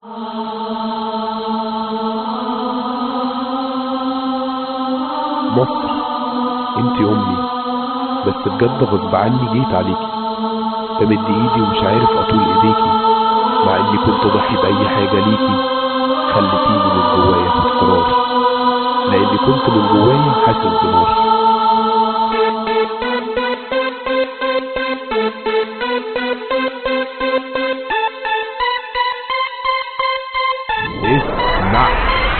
مصر انت امي بس بجد غصب عني جيت عليكي بمد ايدي ومش عارف اطول ايديكي مع اني كنت ضحي باي حاجة ليكي خلتيني من جوايا خد قرار لاني كنت من جوايا حاسس بنار اسمع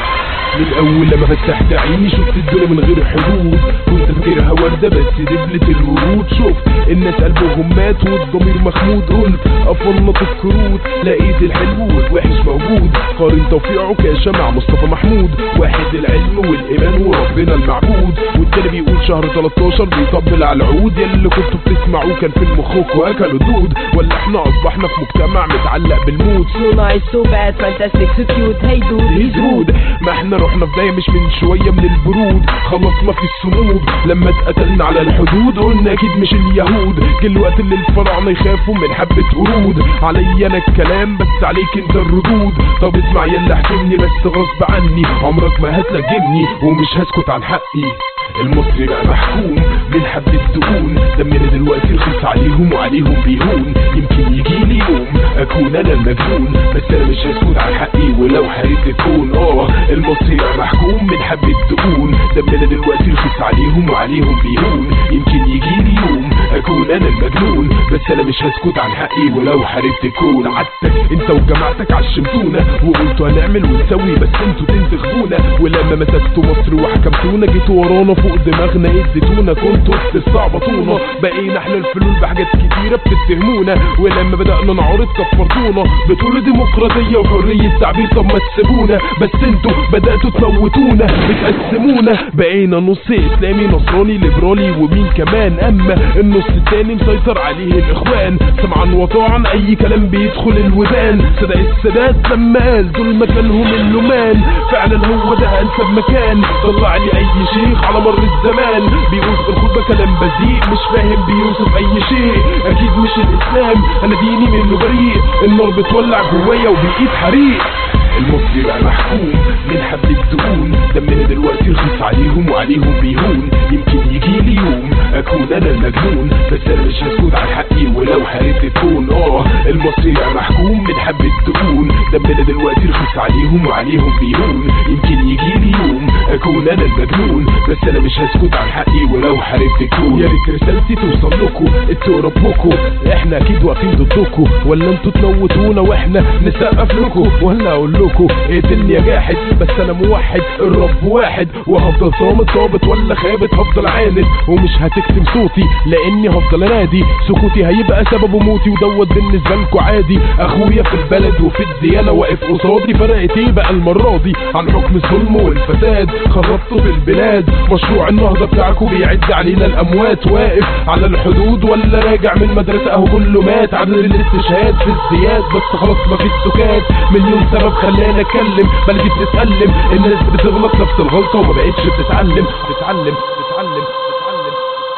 من اول لما فتحت عيني شفت الدنيا من غير حدود كنت فاكرها وردة بس دبلة الورود شفت الناس قلبهم مات والضمير مخمود قلت افنط الكروت لقيت الحلو والوحش موجود قارن توفيق عكاشة مع مصطفى محمود واحد العلم والايمان وربنا المعبود والتاني بيقول شهر 13 بيطبل على العود يلي كنتوا بتسمعوه كان في مخوك واكلوا دود ولا احنا اصبحنا في مجتمع متعلق بالموت So nice, so bad, fantastic, so cute, hey dude, he's rude هدود ما احنا رحنا في داية مش من شوية من البرود خلصنا في الصمود لما اتقتلنا على الحدود قلنا اكيد مش اليهود جه الوقت اللي الفراعنة يخافوا من حبة قرود عليا انا الكلام بس عليك انت الردود طب اسمع يلا احكمني بس غصب عني عمرك ما هتلاجمني ومش هسكت عن حقي المصري بقى محكوم من حبة دهون دمنا دلوقتي رخيص عليهم وعليهم بيهون يمكن يجيلي يوم اكون انا المجنون بس انا مش هسكت عن حقي ولو حريت الكون اه المصري بقى محكوم من حبة دهون دمنا دلوقتي رخيص عليهم وعليهم بيهون يمكن يجيلي يوم اكون انا المجنون بس انا مش هسكت عن حقي ولو حاربت الكون عدتك انت وجماعتك عشمتونا وقلتوا هنعمل ونسوي بس انتوا تنتخبونا ولما مسكتوا مصر وحكمتونا جيتوا ورانا فوق دماغنا اديتونا كنتوا بتستعبطونا بقينا احنا الفلول بحاجات كتيرة بتتهمونا ولما بدأنا نعرض كفرتونا بتقولوا ديمقراطية وحرية تعبير طب ما تسيبونا بس انتوا بدأتوا تموتونا بتقسمونا بقينا نص اسلامي نصراني ليبرالي ومين كمان اما النص التاني مسيطر عليه الاخوان سمعا وطاعا اي كلام بيدخل الودان صدق السادات لما قال دول مكانهم اللومان فعلا هو ده انسب مكان طلع لي اي شيخ على مر الزمان بيقول في الخطبه كلام بذيء مش فاهم بيوصف اي شيء اكيد مش الاسلام انا ديني منه بريء النار بتولع جوايا وبالايد حريق المصري بقى محكوم من حبة دهون دمنا دلوقتي رخيص عليهم وعليهم بيهون يمكن يجيلي يوم اكون انا المجنون بس انا مش هسكت عن حقي ولو حاربت الكون اه المصري بقى محكوم من حبة دهون دمنا دلوقتي رخيص عليهم وعليهم بيهون يمكن يجيلي يوم اكون انا المجنون بس انا مش هسكت عن حقي ولو حاربت الكون يا ريت رسالتي توصل لكم انتوا ربكم احنا اكيد واقفين ضدكم ولا انتوا تموتونا واحنا نسقف لكم ولا اقول لكم اقتلني يا جاحد بس انا موحد الرب واحد وهفضل صامت صابت ولا خابت هفضل عاند ومش هتكتم صوتي لاني هفضل انادي سكوتي هيبقى سببه موتي ودوت بالنسبه لكم عادي اخويا في البلد وفي الديانه واقف قصادي فرقت ايه بقى المره دي عن حكم الظلم والفساد خربتوا في البلاد مشروع النهضه بتاعكم بيعد علينا الاموات واقف على الحدود ولا راجع من مدرسه اهو كله مات عدد الاستشهاد في الزياد بس خلاص مفيش سكات مليون سبب خلاني اتكلم بلدي بتتألم الناس بتغلط نفس الغلطه وما بقتش بتتعلم بتتعلم بتتعلم بتتعلم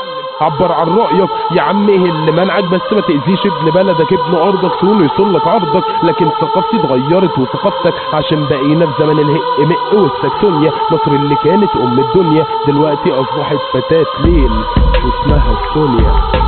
عبر عن رأيك يا عم ايه اللي منعك بس ما تأذيش ابن بلدك ابن أرضك تقول يصل لك عرضك لكن ثقافتي اتغيرت وثقافتك عشان بقينا في زمن الهق مق والسكسونيا مصر اللي كانت أم الدنيا دلوقتي أصبحت فتاة ليل واسمها سونيا